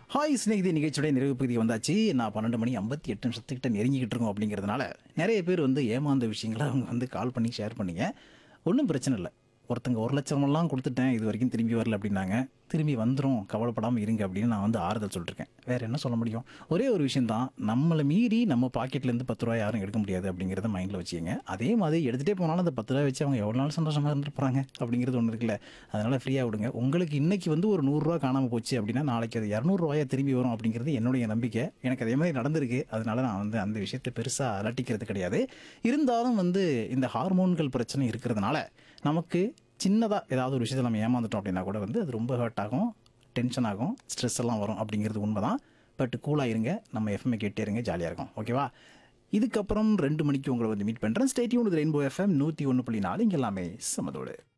hi ஸ்நேகிதி நிகழ்ச்சியோட நிறைவு பகுதி வந்தாச்சு நான் பன்னெண்டு மணி ஐம்பத்தி எட்டு நிமிஷத்துக்கிட்ட நெருங்கிக்கிட்டு இருக்கோம் அப்படிங்கிறதுனால நிறைய பேர் வந்து ஏமாந்த விஷயங்களை அவங்க வந்து கால் பண்ணி ஷேர் பண்ணீங்க ஒன்றும் பிரச்சனை இல்லை ஒருத்தங்க ஒரு லட்சமெல்லாம் கொடுத்துட்டேன் இது வரைக்கும் திரும்பி வரல அப்படின்னாங்க திரும்பி வந்துடும் கவலைப்படாமல் இருங்க அப்படின்னு நான் வந்து ஆறுதல் சொல்லிருக்கேன் வேறு என்ன சொல்ல முடியும் ஒரே ஒரு விஷயம் தான் நம்மளை மீறி நம்ம பாக்கெட்லேருந்து பத்து ரூபா யாரும் எடுக்க முடியாது அப்படிங்கிறத மைண்டில் வச்சுக்கங்க அதே மாதிரி எடுத்துகிட்டே போனாலும் அந்த பத்து ரூபா வச்சு அவங்க எவ்வளோ நாள் சந்தோஷமாக இருந்துருப்பாங்க அப்படிங்கிறது ஒன்று இருக்குல்ல அதனால் ஃப்ரீயாக விடுங்க உங்களுக்கு இன்னைக்கு வந்து ஒரு நூறுரூவா காணாமல் போச்சு அப்படின்னா நாளைக்கு அது இரநூறுவாயா திரும்பி வரும் அப்படிங்கிறது என்னுடைய நம்பிக்கை எனக்கு அதே மாதிரி நடந்திருக்கு அதனால நான் வந்து அந்த விஷயத்தை பெருசாக அலட்டிக்கிறது கிடையாது இருந்தாலும் வந்து இந்த ஹார்மோன்கள் பிரச்சனை இருக்கிறதுனால நமக்கு சின்னதாக ஏதாவது ஒரு விஷயத்தில் நம்ம ஏமாந்துட்டோம் அப்படின்னா கூட வந்து அது ரொம்ப ஹர்ட் ஆகும் டென்ஷன் ஆகும் ஸ்ட்ரெஸ் எல்லாம் வரும் அப்படிங்கிறது உண்மை தான் பட் கூலாக இருங்க நம்ம எஃப்எம்ஐ கேட்டே இருங்க ஜாலியாக இருக்கும் ஓகேவா இதுக்கப்புறம் ரெண்டு மணிக்கு உங்களை வந்து மீட் பண்ணுறேன் ஸ்டேட்யூன் ரெயின்போ எஃப்எம் நூற்றி ஒன்று புள்ளி நாலு இங்கே எல்லாமே சமதோடு